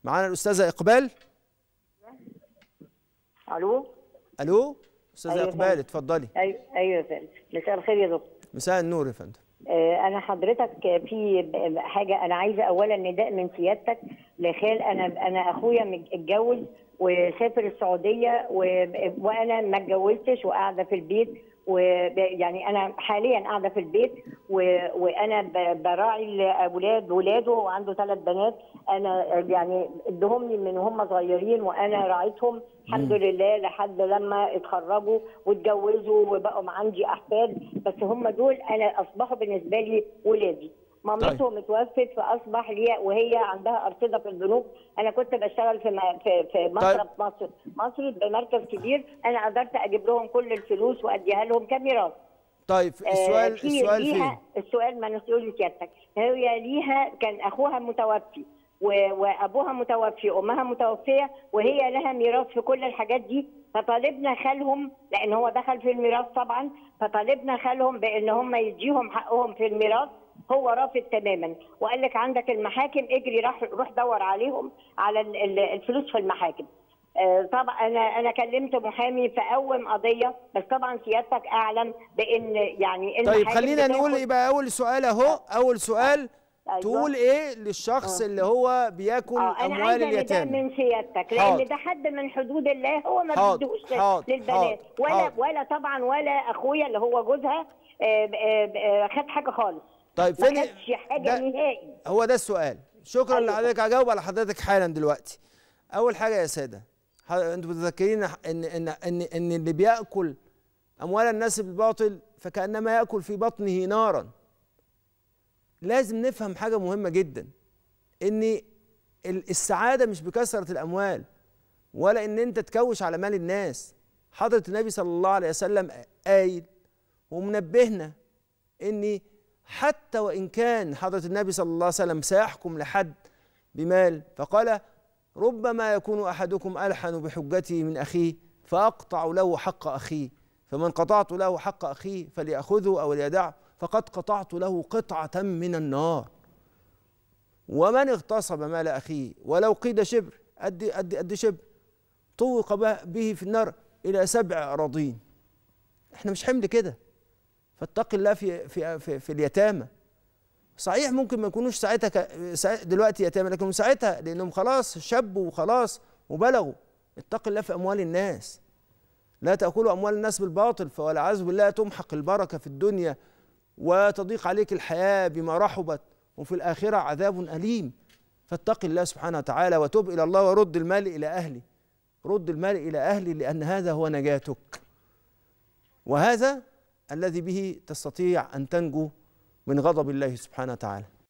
معانا الاستاذه اقبال الو الو استاذه أيوة اقبال فندم. اتفضلي ايوه ايوه يا فندم مساء الخير يا دكتور مساء النور يا فندم آه، انا حضرتك في ب- حاجه انا عايزه اولا نداء من سيادتك لخال انا انا اخويا مج- اتجوز وسافر السعوديه و- وانا ما اتجوزتش وقاعده في البيت ويعني انا حاليا قاعده في البيت و- وانا ب- براعي الاولاد ولاده وعنده ثلاث بنات انا يعني ادهم لي من هم صغيرين وانا راعيتهم الحمد لله لحد لما اتخرجوا واتجوزوا وبقوا عندي احفاد بس هم دول انا اصبحوا بالنسبه لي ولادي مامتهم اتوفت فاصبح لي وهي عندها ارصده في البنوك انا كنت بشتغل في م- في, في مصرف مصر مصر بمركز كبير انا قدرت اجيب لهم كل الفلوس واديها لهم كميراث طيب آه، السؤال في السؤال ليها فين السؤال ما نسأل لسيادتك هي ليها كان اخوها متوفي و- وابوها متوفي امها متوفيه وهي لها ميراث في كل الحاجات دي فطالبنا خالهم لان هو دخل في الميراث طبعا فطالبنا خالهم بان هم يديهم حقهم في الميراث هو رافض تماما وقال لك عندك المحاكم اجري راح روح دور عليهم على ال- ال- الفلوس في المحاكم آه، طبعا انا انا كلمت محامي فقوم قضيه بس طبعا سيادتك اعلم بان يعني طيب المحاكم خلينا نقول بتاخد- يبقى اول سؤال اهو اول سؤال أيوة. تقول ايه للشخص اللي هو بياكل اه انا اموال عايزه نداء اليتامى من سيادتك حاضر. لان ده حد من حدود الله هو ما حاضر، بيدوش حاضر، للبنات حاضر، ولا حاضر. ولا طبعا ولا اخويا اللي هو جوزها آه، آه، آه، خد حاجه خالص طيب ما فين خدش حاجه ده- نهائي هو ده السؤال شكرا أيوة. لحضرتك هجاوب على حضرتك حالا دلوقتي اول حاجه يا ساده ح- انتوا متذكرين ان ان ان ان اللي بياكل اموال الناس بالباطل فكانما ياكل في بطنه نارا لازم نفهم حاجه مهمه جدا ان ال- السعاده مش بكثره الاموال ولا ان انت تكوش على مال الناس حضره النبي صلى الله عليه وسلم قايل ومنبهنا ان حتى وان كان حضره النبي صلى الله عليه وسلم سيحكم لحد بمال فقال ربما يكون احدكم الحن بحجته من اخيه فاقطع له حق اخيه فمن قطعت له حق اخيه فليأخذه او ليدعه فقد قطعت له قطعه من النار ومن اغتصب مال اخيه ولو قيد شبر قد قد قد شبر طوق به- به في النار الى سبع اراضين احنا مش حمل كده فاتق الله في في في, في اليتامى صحيح ممكن ما يكونوش ساعتها ك... سا- دلوقتي يتامى لكن ساعتها لانهم خلاص شبوا وخلاص وبلغوا اتق الله في اموال الناس لا تاكلوا اموال الناس بالباطل فوالعياذ بالله تمحق البركه في الدنيا وتضيق عليك الحياه بما رحبت وفي الاخره عذاب اليم فاتق الله سبحانه وتعالى وتب الى الله ورد المال الى اهله رد المال الى اهله لان هذا هو نجاتك وهذا الذي به تستطيع ان تنجو من غضب الله سبحانه وتعالى